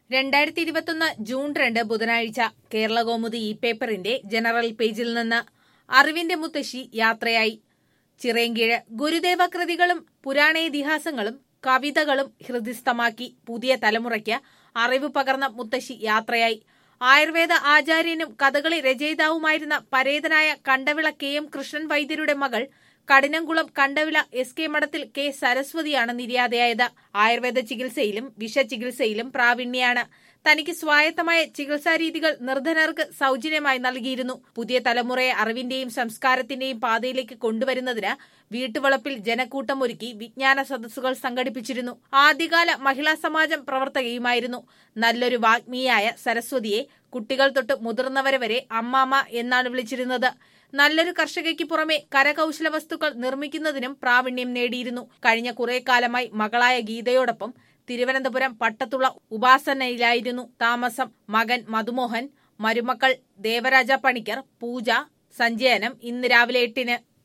രണ്ടായിരത്തി ഇരുപത്തൊന്ന് ജൂൺ രണ്ട് ബുധനാഴ്ച കേരളകൗമുദി ഇ പേപ്പറിന്റെ ജനറൽ പേജിൽ നിന്ന് അറിവിന്റെ മുത്തശ്ശി യാത്രയായി ചിറയൻകീഴ് ഗുരുദേവ കൃതികളും പുരാണേതിഹാസങ്ങളും കവിതകളും ഹൃദിസ്ഥമാക്കി പുതിയ തലമുറയ്ക്ക് അറിവ് പകർന്ന മുത്തശ്ശി യാത്രയായി ആയുർവേദ ആചാര്യനും കഥകളി രചയിതാവുമായിരുന്ന പരേതനായ കണ്ടവിള കെ എം കൃഷ്ണൻ വൈദ്യരുടെ മകൾ Kadinamkulam Kandavila S K Madathil K സരസ്വതിയാണ് നിര്യാതയായത് ആയുർവേദ ചികിത്സയിലും വിഷചികിത്സയിലും പ്രാവീണ്യാണ് തനിക്ക് സ്വായത്തമായ ചികിത്സാ രീതികൾ നിർധനർക്ക് സൗജന്യമായി നൽകിയിരുന്നു പുതിയ തലമുറയെ അറിവിന്റെയും സംസ്കാരത്തിന്റെയും പാതയിലേക്ക് കൊണ്ടുവരുന്നതിന് വീട്ടുവളപ്പിൽ ജനക്കൂട്ടം ഒരുക്കി വിജ്ഞാന സദസ്സുകൾ സംഘടിപ്പിച്ചിരുന്നു ആദ്യകാല മഹിളാ സമാജം പ്രവർത്തകയുമായിരുന്നു നല്ലൊരു വാഗ്മിയായ സരസ്വതിയെ കുട്ടികൾ തൊട്ട് മുതിർന്നവരെ വരെ അമ്മാമ എന്നാണ് വിളിച്ചിരുന്നത് നല്ലൊരു കർഷകയ്ക്ക് പുറമെ കരകൌശല വസ്തുക്കൾ നിർമ്മിക്കുന്നതിനും പ്രാവീണ്യം നേടിയിരുന്നു കഴിഞ്ഞ കുറെ കാലമായി മകളായ ഗീതയോടൊപ്പം തിരുവനന്തപുരം പട്ടത്തുള്ള ഉപാസനയിലായിരുന്നു താമസം മകൻ മധുമോഹൻ മരുമക്കൾ ദേവരാജ പണിക്കർ പൂജ സഞ്ചയനം ഇന്ന് രാവിലെ എട്ടിന്